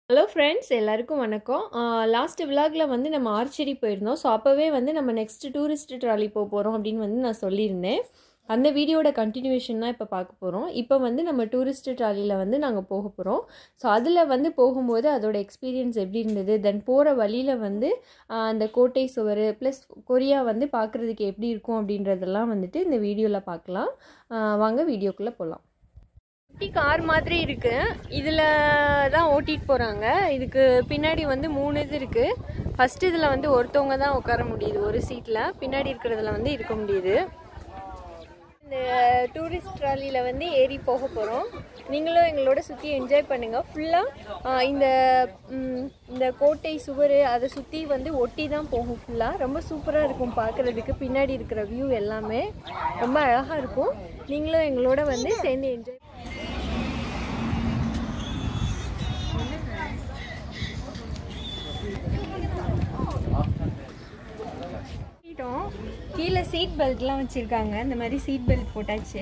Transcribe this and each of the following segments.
Hello friends எல்லாருக்கும் வணக்கம் last விலாகில் வந்து நம்ம ஆர்ச்சரி போயிருந்தோம் ஸோ அப்போவே வந்து நம்ம நெக்ஸ்ட் டூரிஸ்ட் ட்ராலி போக போகிறோம் அப்படின்னு வந்து நான் சொல்லியிருந்தேன் அந்த வீடியோட கண்டினியூஷன் தான் இப்போ பார்க்க போகிறோம் இப்போ வந்து நம்ம டூரிஸ்ட் ட்ராலியில் வந்து நாங்கள் போக போகிறோம் ஸோ அதில் வந்து போகும்போது அதோட எக்ஸ்பீரியன்ஸ் எப்படி இருந்தது தென் போகிற வழியில் வந்து ஆஹ், அந்த கோட்டை சுவர் ப்ளஸ் கொரியா வந்து பார்க்குறதுக்கு எப்படி இருக்கும் அப்படின்றதெல்லாம் வந்துட்டு இந்த வீடியோவில் பார்க்கலாம் ஆஹ், வாங்க வீடியோக்குள்ளே போகலாம் குட்டி கார் மாதிரி இருக்கு இதில் தான் ஓட்டிட்டு போகிறாங்க இதுக்கு பின்னாடி வந்து மூணு இது இருக்கு ஃபர்ஸ்ட் இதில் வந்து ஒருத்தவங்க தான் உட்கார முடியுது ஒரு சீட்டில் பின்னாடி இருக்கிறதுல வந்து இருக்க முடியுது இந்த டூரிஸ்ட் ட்ராலியில் வந்து ஏறி போக போகிறோம் நீங்களும் எங்களோட சுற்றி என்ஜாய் பண்ணுங்கள் ஃபுல்லாக இந்த ம், இந்த கோட்டை சுவர் அதை சுற்றி வந்து ஒட்டி தான் போகும் ஃபுல்லாக ரொம்ப சூப்பராக இருக்கும் பார்க்குறதுக்கு பின்னாடி இருக்கிற வியூ எல்லாமே ரொம்ப அழகாக இருக்கும் நீங்களும் எங்களோட வந்து சேர்ந்து என்ஜாய் பண்ணிட்டோம் கீழே சீட் பெல்ட்லாம் வச்சுருக்காங்க இந்த மாதிரி சீட் பெல்ட் போட்டாச்சு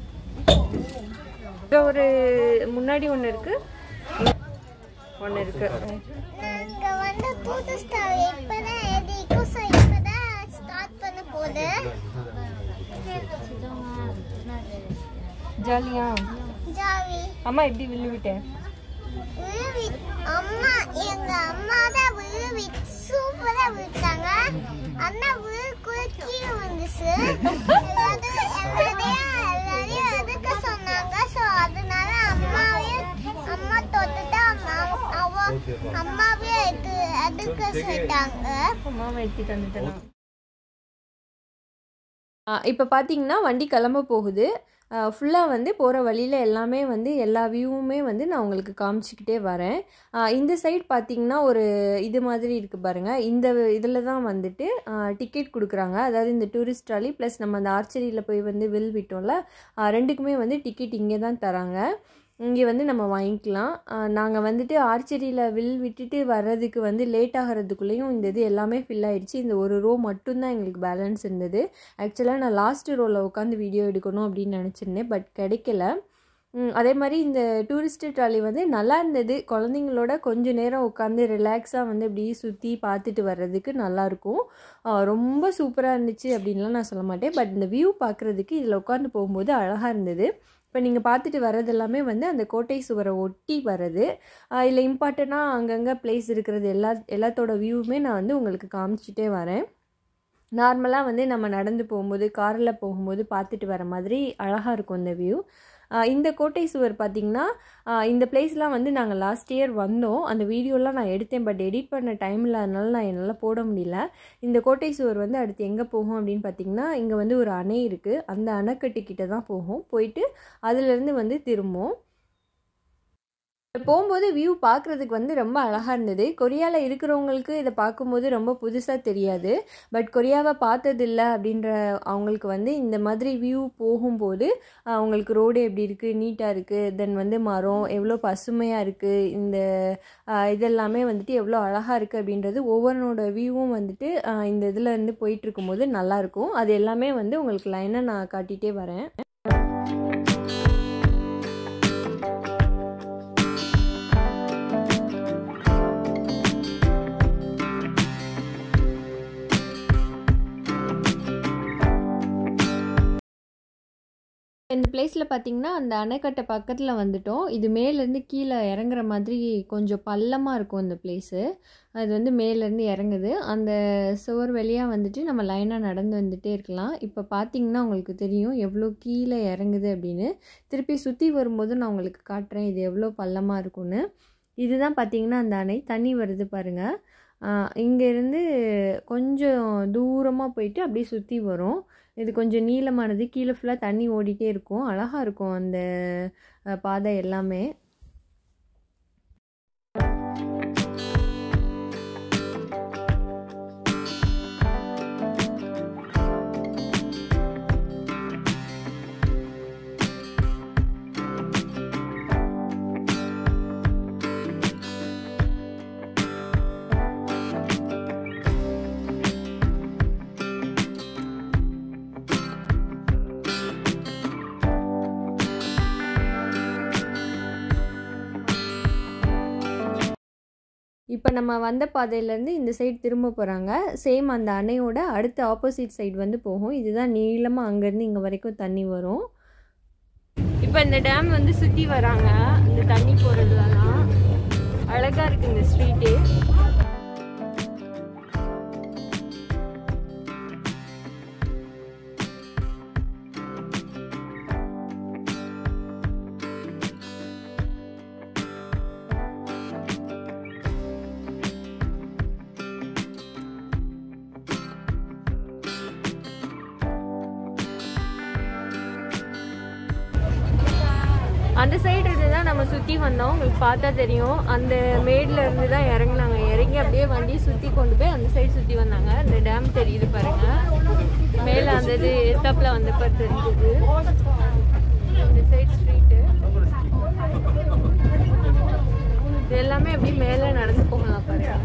இங்க ஒரு முன்னாடி ஒன்று இருக்கு ஒன்று இருக்கு இங்க வந்து புது ஸ்டார் இப்பதான் எதிர்க்கும் ஸோ இப்பதான் ஸ்டார்ட் பண்ண போகுது ஜாலியா ஜாவி அம்மா எப்படி வில்லு விட்டேன் விழுவி அம்மா எங்க அம்மா தான் விழுவி சூப்பரா விட்டாங்க அண்ணா விழுக்குள்ள கீழே வந்துச்சு எல்லாரும் எல்லாரையும் எல்லாரையும் எதுக்க சொன்னாங்க ஸோ அதனால அம்மாவையும் அம்மா தொட்டுட்டு அம்மா அவ அம்மாவே எது எதுக்க சொல்லிட்டாங்க அம்மாவை எடுத்துட்டு வந்துட்டேன் இப்போ பார்த்தீங்கன்னா வண்டி கிளம்ப போகுது ஃபுல்லாக வந்து போகிற வழியில் எல்லாமே வந்து எல்லா வியூவுமே வந்து நான் உங்களுக்கு காமிச்சிக்கிட்டே வரேன் ஆ, இந்த சைடு பார்த்தீங்கன்னா ஒரு இது மாதிரி இருக்குது பாருங்கள் இந்த இதில் தான் வந்துட்டு டிக்கெட் கொடுக்குறாங்க அதாவது இந்த டூரிஸ்ட் ட்ராலி ப்ளஸ் நம்ம அந்த ஆர்ச்சரியில் போய் வந்து வில் விட்டோம்ல ஆ, ரெண்டுக்குமே வந்து டிக்கெட் இங்கே தான் தராங்க இங்கே வந்து நம்ம வாங்கிக்கலாம் நாங்கள் வந்துட்டு ஆர்ச்சரியில் வில் விட்டுட்டு வர்றதுக்கு வந்து லேட் ஆகிறதுக்குள்ளேயும் இந்த இது எல்லாமே ஃபில் ஆயிடுச்சு இந்த ஒரு ரோ மட்டும்தான் எங்களுக்கு பேலன்ஸ் இருந்தது ஆக்சுவலாக நான் லாஸ்ட் ரோவில் உட்காந்து வீடியோ எடுக்கணும் அப்படின்னு நினச்சிருந்தேன் பட் கிடைக்கல ம், அதே மாதிரி இந்த டூரிஸ்ட் ட்ராலி வந்து நல்லா இருந்தது குழந்தைங்களோட கொஞ்ச நேரம் உட்காந்து ரிலாக்ஸாக வந்து இப்படி சுற்றி பார்த்துட்டு வர்றதுக்கு நல்லாயிருக்கும் ரொம்ப சூப்பராக இருந்துச்சு அப்படின்லாம் நான் சொல்ல மாட்டேன் பட் இந்த வியூ பார்க்குறதுக்கு இதில் உட்காந்து போகும்போது அழகாக இருந்தது இப்போ நீங்கள் பார்த்துட்டு வர்றது எல்லாமே வந்து அந்த கோட்டை சுவரை ஒட்டி வர்றது இல்லை இம்பார்ட்டண்ட்டாக அங்கங்கே பிளேஸ் இருக்கிறது எல்லா எல்லாத்தோட வியூவுமே நான் வந்து உங்களுக்கு காமிச்சிட்டே வரேன் நார்மலாக வந்து நம்ம நடந்து போகும்போது காரில் போகும்போது பார்த்துட்டு வர மாதிரி அழகாக இருக்கும் இந்த வியூ இந்த கோட்டை சுவர் பார்த்திங்கன்னா இந்த பிளேஸ்லாம் வந்து நாங்கள் லாஸ்ட் இயர் வந்தோம் அந்த வீடியோலாம் நான் எடுத்தேன் பட் எடிட் பண்ண டைம் இல்லாதனால நான் என்னால் போட முடியல இந்த கோட்டை சுவர் வந்து அடுத்து எங்கே போகும் அப்படின்னு பார்த்தீங்கன்னா இங்கே வந்து ஒரு அணை இருக்குது அந்த அணைக்கட்டு கிட்ட தான் போகும் போயிட்டு அதுலேருந்து வந்து திரும்பும் போகும்போது வியூ பார்க்குறதுக்கு வந்து ரொம்ப அழகாக இருந்தது கொரியாவில் இருக்கிறவங்களுக்கு இதை பார்க்கும்போது ரொம்ப புதுசாக தெரியாது பட் கொரியாவை பார்த்ததில்ல அப்படின்ற அவங்களுக்கு வந்து இந்த மாதிரி வியூ போகும்போது ஆஹ், அவங்களுக்கு ரோடு எப்படி இருக்குது நீட்டாக இருக்குது தென் வந்து மரம் எவ்வளோ பசுமையாக இருக்குது இந்த ஆஹ், இதெல்லாமே வந்துட்டு எவ்வளோ அழகாக இருக்குது அப்படின்றது ஒவ்வொருனோட வியூவும் வந்துட்டு ஆஹ், இந்த இதில் இருந்து போயிட்டு இருக்கும்போது நல்லாயிருக்கும் அது எல்லாமே வந்து உங்களுக்கு லைனாக நான் காட்டிகிட்டே வரேன் இந்த பிளேஸில் பார்த்தீங்கன்னா அந்த அணைக்கட்டை பக்கத்தில் வந்துட்டோம் இது மேலேருந்து கீழே இறங்குற மாதிரி கொஞ்சம் பள்ளமாக இருக்கும் இந்த பிளேஸு அது வந்து மேலேருந்து இறங்குது அந்த சுவர் வழியாக வந்துட்டு நம்ம லைனாக நடந்து வந்துட்டே இருக்கலாம் இப்போ பார்த்தீங்கன்னா உங்களுக்கு தெரியும் எவ்வளோ கீழே இறங்குது அப்படின்னு திருப்பி சுற்றி வரும்போது நான் உங்களுக்கு காட்டுறேன் இது எவ்வளோ பள்ளமாக இருக்கும்னு இதுதான் பார்த்தீங்கன்னா அந்த அணை தண்ணி வருது பாருங்கள் இங்கேருந்து கொஞ்சம் தூரமாக போயிட்டு அப்படியே சுற்றி வரும் இது கொஞ்சம் நீளமானது கீழே ஃபுல்லாக தண்ணி ஓடிட்டே இருக்கும் அழகாக இருக்கும் அந்த அஹ், பாதை எல்லாமே இப்போ நம்ம வந்த பாதையிலேருந்து இந்த சைடு திரும்ப போகிறாங்க சேம் அந்த அணையோட அடுத்த ஆப்போசிட் சைடு வந்து போகும் இதுதான் நீளமாக அங்கேருந்து இங்கே வரைக்கும் தண்ணி வரும் இப்போ இந்த டேம் வந்து சுற்றி வராங்க இந்த தண்ணி போகிறதுலலாம் அழகாக இருக்குது இந்த ஸ்ட்ரீட்டு அந்த சைடு இருந்து தான் நம்ம சுற்றி வந்தோம் உங்களுக்கு பார்த்தா தெரியும் அந்த மேடில் இருந்து தான் இறங்குனாங்க இறங்கி அப்படியே வண்டி சுற்றி கொண்டு போய் அந்த சைடு சுற்றி வந்தாங்க அந்த டேம் தெரியுது பாருங்க மேலே அந்த இது எத்தாப்பில் வந்தப்ப தெரிஞ்சது இந்த சைடு ஸ்ட்ரீட்டு இது எல்லாமே அப்படியே மேலே நடந்து போகலாம் பாருங்க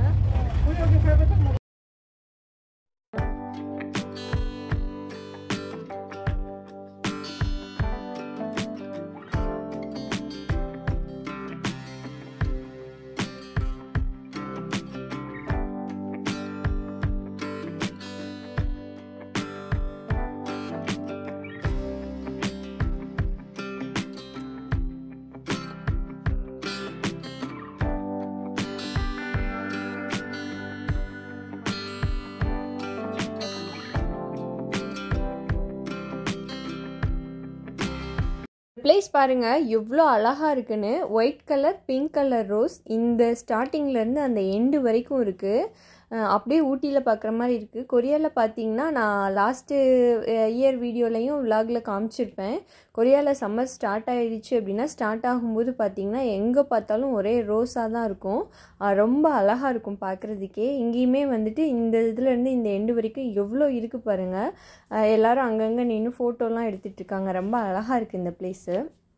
பிளேஸ் பாருங்க எவ்வளோ அழகாக இருக்குன்னு white colour pink colour rose இந்த ஸ்டார்டிங்லேருந்து அந்த எண்டு வரைக்கும் இருக்குது அப்படியே ஊட்டியில் பார்க்குற மாதிரி இருக்குது கொரியாவில் பார்த்தீங்கன்னா நான் லாஸ்ட்டு இயர் வீடியோலையும் விலாகில் காமிச்சிருப்பேன் கொரியாவில் சம்மர் ஸ்டார்ட் ஆகிடுச்சு அப்படின்னா ஸ்டார்ட் ஆகும்போது பார்த்தீங்கன்னா எங்கே பார்த்தாலும் ஒரே ரோஸாக தான் இருக்கும் ரொம்ப அழகாக இருக்கும் பார்க்குறதுக்கே இங்கேயுமே வந்துட்டு இந்த இதுலேருந்து இந்த எண்டு வரைக்கும் எவ்வளோ இருக்குது பாருங்கள் எல்லோரும் அங்கங்கே நின்று ஃபோட்டோலாம் எடுத்துகிட்டு இருக்காங்க ரொம்ப அழகாக இருக்குது இந்த பிளேஸு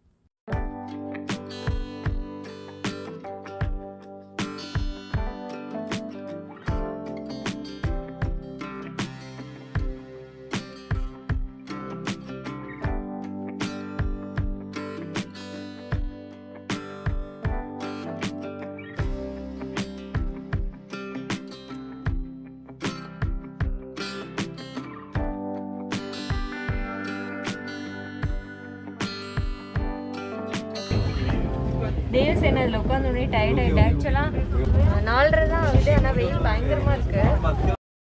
தேவசேன அதில் உட்காந்தோடனே டயர்ட் ஆகிட்டு ஆக்சுவலாக நாலரை தான் ஆகுது ஆனால் வெயில் பயங்கரமாக இருக்கு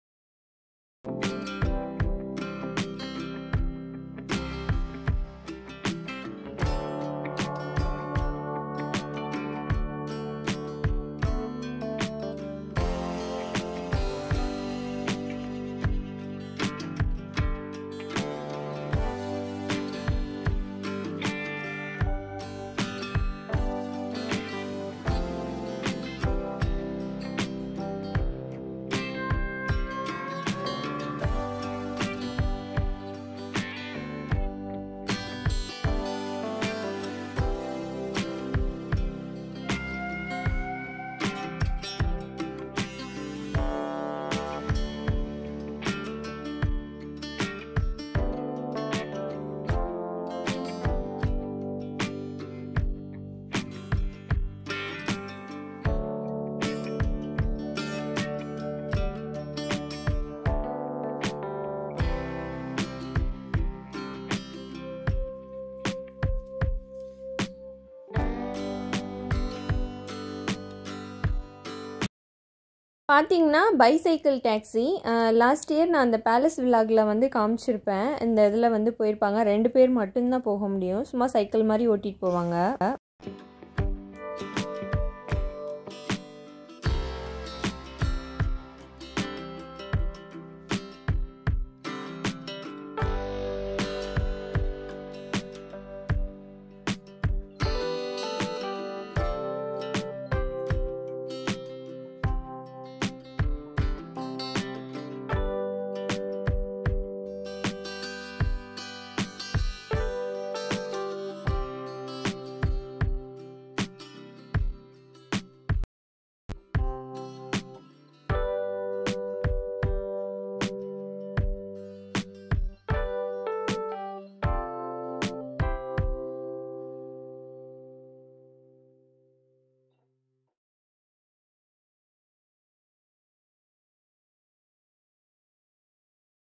பார்த்தீங்கன்னா பைசைக்கிள் டாக்ஸி லாஸ்ட் இயர் நான் அந்த பேலஸ் விலாகில் வந்து காமிச்சிருப்பேன் இந்த இதில் வந்து போயிருப்பாங்க ரெண்டு பேர் மட்டும்தான் போக முடியும் சும்மா சைக்கிள் மாதிரி ஓட்டிகிட்டு போவாங்க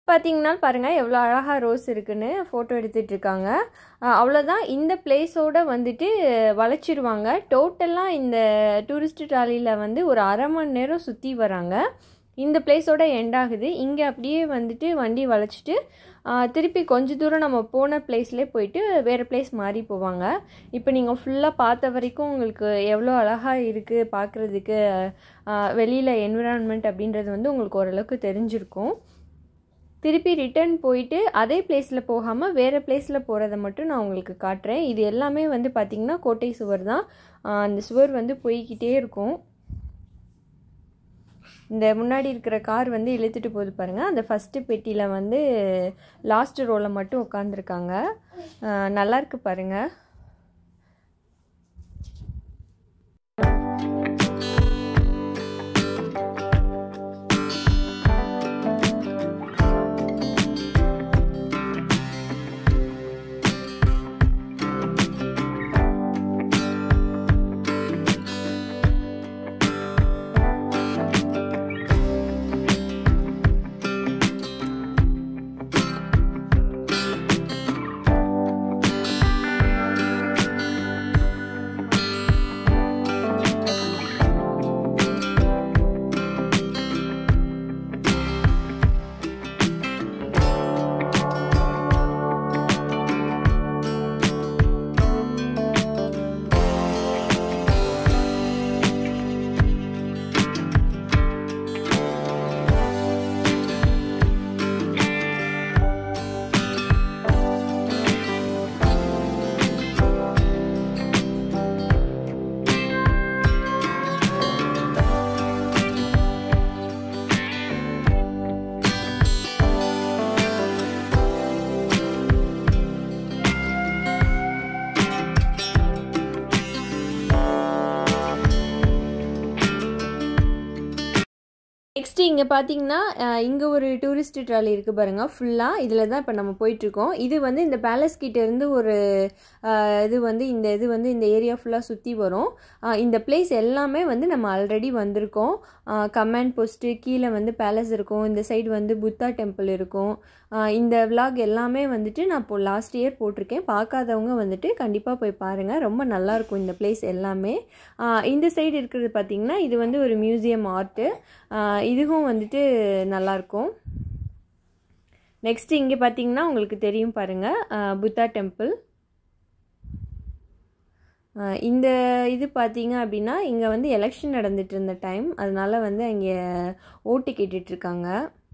பார்த்தீங்கன்னா பாருங்கள் எவ்வளோ அழகாக ரோஸ் இருக்குன்னு ஃபோட்டோ எடுத்துகிட்டு இருக்காங்க அஹ் அவ்வளோதான் இந்த பிளேஸோட வந்துட்டு வளைச்சிருவாங்க டோட்டலாக இந்த டூரிஸ்ட் ட்ராலியில் வந்து ஒரு அரை மணி நேரம் சுற்றி வராங்க இந்த பிளேஸோட எண்ட் ஆகுது இங்கே அப்படியே வந்துட்டு வண்டி வளைச்சிட்டு அஹ் திருப்பி கொஞ்ச தூரம் நம்ம போன பிளேஸ்லேயே போயிட்டு வேறு பிளேஸ் மாறி போவாங்க இப்போ நீங்கள் ஃபுல்லாக பார்த்த வரைக்கும் உங்களுக்கு எவ்வளோ அழகாக இருக்குது பார்க்குறதுக்கு வெளியில் என்விரான்மெண்ட் அப்படின்றது வந்து உங்களுக்கு ஓரளவுக்கு தெரிஞ்சிருக்கும் திருப்பி ரிட்டர்ன் போயிட்டு அதே பிளேஸில் போகாமல் வேறு பிளேஸில் போகிறத மட்டும் நான் உங்களுக்கு காட்டுறேன் இது எல்லாமே வந்து பார்த்திங்கன்னா கோட்டை சுவர் தான் ஆஹ் அந்த சுவர் வந்து போய்கிட்டே இருக்கும் இந்த முன்னாடி இருக்கிற கார் வந்து இழுத்துட்டு போகுது பாருங்கள் அந்த ஃபஸ்ட்டு பெட்டியில் வந்து லாஸ்ட் ரோவில் மட்டும் உட்காந்துருக்காங்க நல்லா இருக்கு பாருங்கள் நெக்ஸ்ட்டு இங்கே பார்த்தீங்கன்னா இங்கே ஒரு டூரிஸ்ட் ட்ராலி இருக்குது பாருங்கள் ஃபுல்லாக இதில் தான் இப்போ நம்ம போயிட்டுருக்கோம் இது வந்து இந்த பேலஸ் கிட்ட இருந்து ஒரு அஹ், இது வந்து இந்த இது வந்து இந்த ஏரியா ஃபுல்லாக சுற்றி வரும் அஹ், இந்த பிளேஸ் எல்லாமே வந்து நம்ம ஆல்ரெடி வந்திருக்கோம் கமாண்ட் போஸ்ட்டு கீழே வந்து பேலஸ் இருக்கும் இந்த சைடு வந்து புத்தா டெம்பிள் இருக்கும் அஹ், இந்த விலாக் எல்லாமே வந்துட்டு நான் இப்போ லாஸ்ட் இயர் போட்டிருக்கேன் பார்க்காதவங்க வந்துட்டு கண்டிப்பாக போய் பாருங்கள் ரொம்ப நல்லாயிருக்கும் இந்த பிளேஸ் எல்லாமே அஹ், இந்த சைடு இருக்கிறது பார்த்திங்கன்னா இது வந்து ஒரு மியூசியம் ஆர்ட்டு இதுவும் வந்துட்டு நல்லாயிருக்கும் நெக்ஸ்ட் இங்கே பார்த்தீங்கன்னா உங்களுக்கு தெரியும் பாருங்கள் புத்தா டெம்பிள் இந்த இது பார்த்தீங்க அப்படின்னா இங்கே வந்து எலெக்ஷன் நடந்துட்டு இருந்த டைம் அதனால வந்து அங்கே ஓட்டு கேட்டுட்டு இருக்காங்க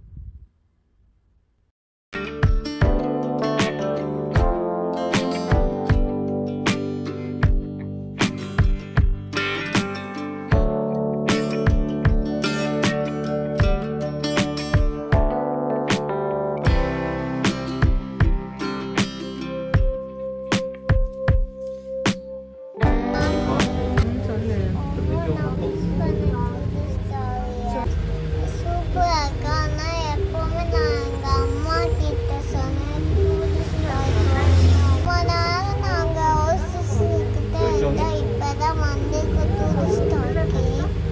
சூப்பரா இருக்கா ஆனா எப்பவுமே நான் எங்க அம்மா கிட்ட சொன்னேன் tourist story. ரொம்ப நேரம் நாங்க ஓசிஸ் கிட்ட இருந்தா இப்பதான் வந்திருக்க டூரிஸ்ட் ஸ்டாருக்கு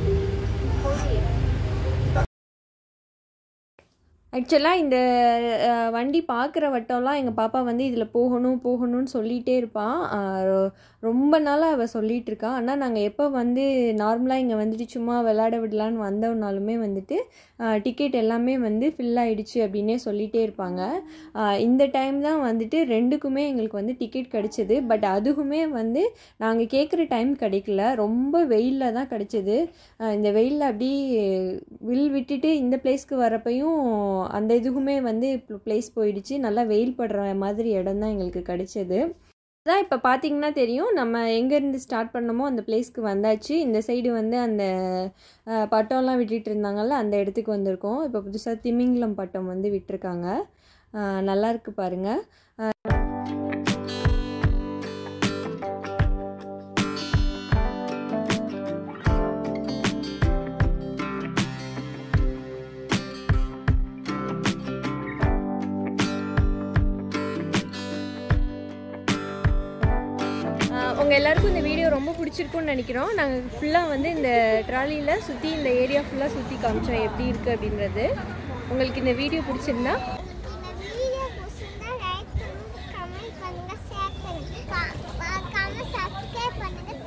ஆக்சுவலாக இந்த அஹ், வண்டி பார்க்குற வட்டம்லாம் எங்கள் பாப்பா வந்து இதில் போகணும் போகணும்னு சொல்லிகிட்டே இருப்பான் அஹ், ரொ- ரொம்ப நாளாக அவள் சொல்லிகிட்டு இருக்கா ஆனால் நாங்கள் எப்போ வந்து நார்மலாக இங்கே வந்துட்டு சும்மா விளையாட விடலான்னு வந்தோம்னாலுமே வந்துட்டு டிக்கெட் எல்லாமே வந்து ஃபில் ஆயிடுச்சு அப்படின்னே சொல்லிகிட்டே இருப்பாங்க அஹ், இந்த டைம் தான் வந்துட்டு ரெண்டுக்குமே எங்களுக்கு வந்து டிக்கெட் கிடச்சிது பட் அதுக்குமே வந்து நாங்கள் கேட்குற டைம் கிடைக்கல ரொம்ப வெயிலில் தான் கிடச்சிது இந்த வெயிலில் அப்படி வில் விட்டுட்டு இந்த பிளேஸ்க்கு வரப்பையும் அந்த இதுக்குமே வந்து பிளேஸ் போயிடுச்சு நல்லா வெயில் படுற மாதிரி இடம் தான் எங்களுக்கு கிடைச்சது அதான் இப்போ பார்த்தீங்கன்னா தெரியும் நம்ம எங்கேருந்து ஸ்டார்ட் பண்ணமோ அந்த பிளேஸ்க்கு வந்தாச்சு இந்த சைடு வந்து அந்த அஹ், பட்டம்லாம் விட்டுட்டு இருந்தாங்கல்ல அந்த இடத்துக்கு வந்திருக்கோம் இப்போ புதுசாக திமிங்கலம் பட்டம் வந்து விட்டிருக்காங்க அஹ், நல்லா இருக்கு பாருங்க உங்கள் எல்லாருக்கும் இந்த வீடியோ ரொம்ப பிடிச்சிருக்கும்னு நினைக்கிறோம் நாங்கள் ஃபுல்லாக வந்து இந்த ட்ராலியில் சுற்றி இந்த ஏரியா ஃபுல்லாக சுற்றி காமிச்சோம் எப்படி இருக்குது அப்படின்றது உங்களுக்கு இந்த வீடியோ பிடிச்சிருந்தா மறக்காம சப்ஸ்கிரைப் பண்ணுங்க